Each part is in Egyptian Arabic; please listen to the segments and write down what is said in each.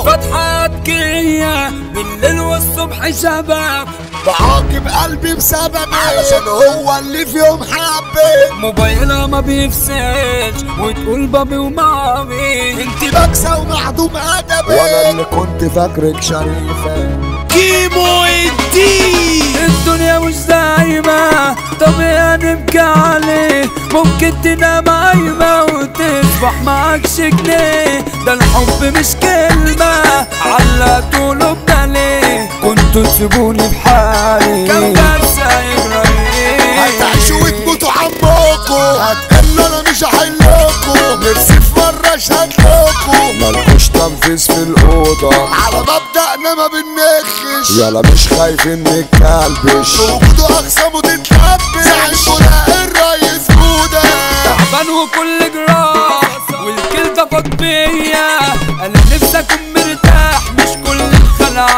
فتحة كية بالليل والصبح شباب بعاقب قلبي بسببي علشان هو اللي في يوم حبي موبايلها ما بيفصلش وتقول بابي ومامي انت بكسة ومعدوم ادبي وانا اللي كنت فاكرك شريفة كيمو الدين الدنيا مش دايمة طبيعي نبكي عليه ممكن تنام عايمة وتصبح معكش جنيه ده الحب مش كلمة علقتوا قلوبنا ليه كنتوا تسيبوني بحالي كم كارثة يجرى هتعيشوا وتموتوا عمكم هتقلوا انا مش هحلكم نفسي في مرة اشهد لكم مالكوش تنفيذ في الأوضة على مبدأنا ما بنخش يلا مش خايفين نتكلبش وجوده أقسامه تتلبش زعلكوا لا الريس جودة تعبان وكل جراح والكل ضغط بيا انا نفسي اكون مرتاح مش كل الخلق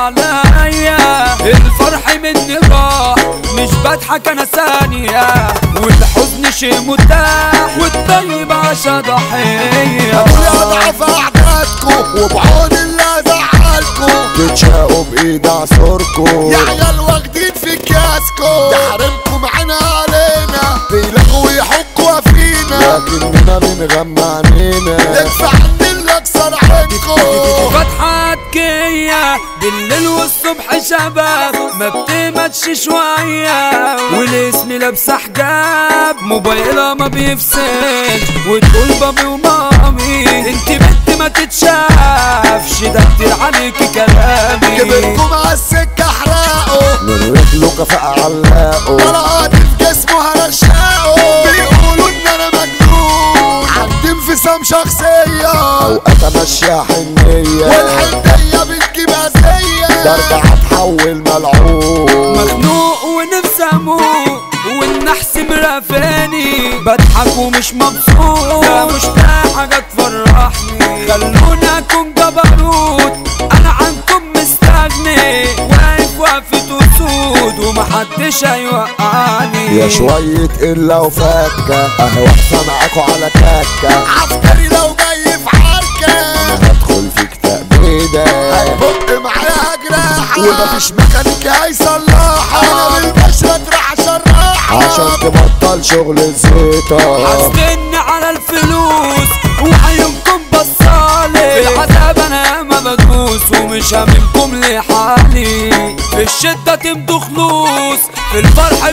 عليا الفرح مني راح مش بضحك انا ثانية والحزن شيء متاح والطيب عشا ضحية أقول أضعف أعدادكم وبعون اللي زعلكم تتشاقوا بإيد عصوركم يا عيال واخدين في كاسكم تحرمكم عنا علينا بيلاقوا ويحكوا فينا لكننا بنغمى عنينا ندفع عن اللي أكسر عينكم فتحة كية بالليل والصبح شباب ما بتمتش شوية والاسم لابسة حجاب موبايلها ما بيفصل وتقول بابي ومامي انت بنت ما تتشافش ده كتير عليكي كلامي كبركم على السكة احرقوا من رجله كفاءة علاقه طلعت في جسمه هرشقه بيقولوا ان انا مجنون عندي انفصام شخصية اوقات امشيها حنية والحنية بتجيب اذية درجة هتحول ملعون مخنوق ونفسي اموت والنحس مرافاني بضحك ومش مبسوط ده مش ده حاجة تفرحني خلوني اكون جبروت انا عنكم مستغني واقف وقفة اسود ومحدش هيوقعني يا شوية إلا وفكة أهي واقفة معاكوا على كاكة عسكري لو جاي في حركة أنا هدخل فيك تأبيدة هيبق معايا جراحة ومفيش ميكانيكي هيصلحها أنا بالبشرة تروح أشرحها عشان تبطل شغل الزيطة حاسدني على الفلوس وعيونكم بصالي في العذاب انا ما بدوس ومش هاممكم لحالي في الشدة تمدوا خلوص في الفرح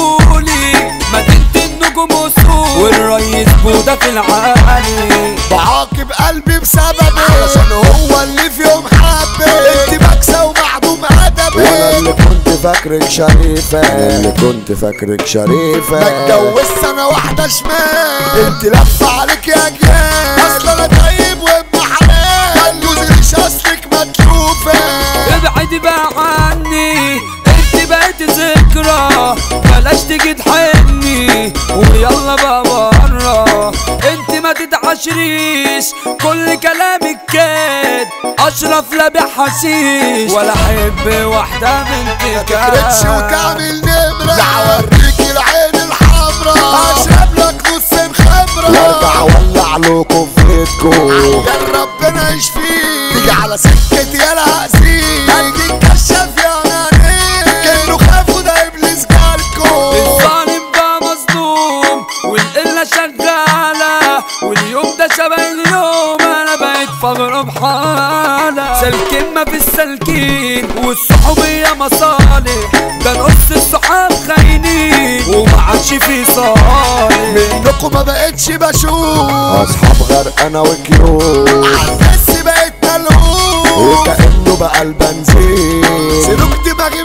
بتقولي مدينة النجوم وسوق والريس بودا في العالي بعاقب قلبي بسببي علشان هو اللي في يوم حبي انت بكسة ومعدوم ادبي وانا اللي كنت فاكرك شريفة انا اللي كنت فاكرك شريفة بتجوز سنة واحدة شمال انت لفة عليك يا جيال اصل انا طيب وابن حلال جوزي مش اصلك متلوفة ابعدي بقى عني انت بقيت ذكرى بلاش تيجي تحني ويلا بقى بره انت ما تتعشريش كل كلامك كاد اشرف لا بحشيش ولا احب واحده من تكرتش وتعمل نمرة لا اوريك العين الحمرا اشرب لك نص خمرة وارجع اولع لكم في بيتكم يا ربنا يشفيك تيجي على سكتي يا هأذيك هديك كشاف يا نانيك كانوا خافوا ده ابليس جالكم الظالم بقى مظلوم والقلة شغالة واليوم ده شبه اليوم انا بقيت فقر بحالة سالكين ما في السالكين والصحوبية مصالح ده نص الصحاب خاينين وما عادش في صالح منكم ما بقتش بشوف اصحاب غرقانة وكيوت عالناس بقيت ملهوف وكأنه بقى البنزين سلوك دماغي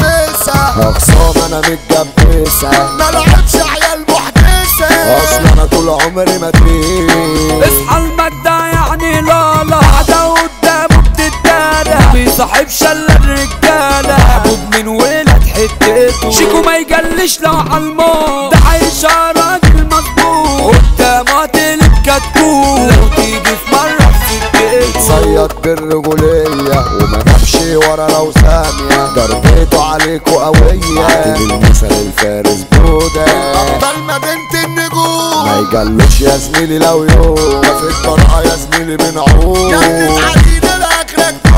ملمسة اخصام انا متجبسة ملعبش عيال محدثة اصل انا طول عمري مدريد اصحى المجدة يعني لا لا عدا قدامه بتتدارى بيصاحبش الا الرجالة محبوب من ولاد حتته شيكو ما يجلش لو عالموت ده عايش راجل مظبوط قدامه هتقلب كتكوت لو تيجي في مرة في سكته صيد بالرجولية وما جابش ورا لو ثانية ضربته عليكوا قوية عادل المثل الفارس بودة أبطال مدينة النجوم ما يجلوش يا زميلي لو يوم في الطرقة يا زميلي بنعوم يا ابن العديد الأخرك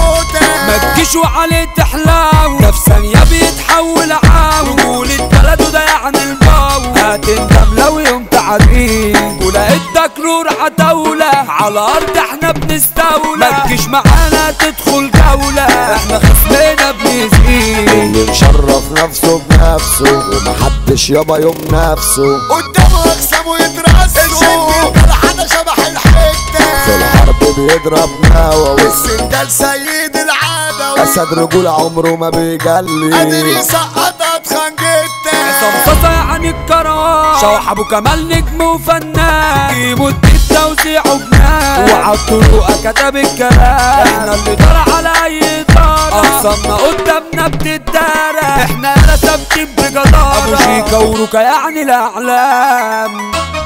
تعيش وعليه تحلاو ده في ثانية بيتحول عاو رجول البلد وده يعني الباو هتندم لو يوم تعبين ولقيت تكرور عتاولة على الأرض احنا بنستولى متجيش معانا تدخل جولة احنا خصمنا بنزقين اللي مشرف نفسه بنفسه ومحدش يابا يوم نفسه قدامه اقسامه يترسوا الشد الجرحانة شبح الحتة في الحرب بيضرب نووي السندال سيد العادة اسد رجول عمره ما قادر بيجلي يسقط اتخن جدا صمصة يعني الكرام شوح ابو كمال نجم وفنان جيبوا الديب توزيعه بنان وعالطرق كتب الكلام احنا اللي دار على اي دار اقسامنا قدامنا بتدارى احنا لا ثابتين بجدارة ابو شيكا وروكا يعني الاعلام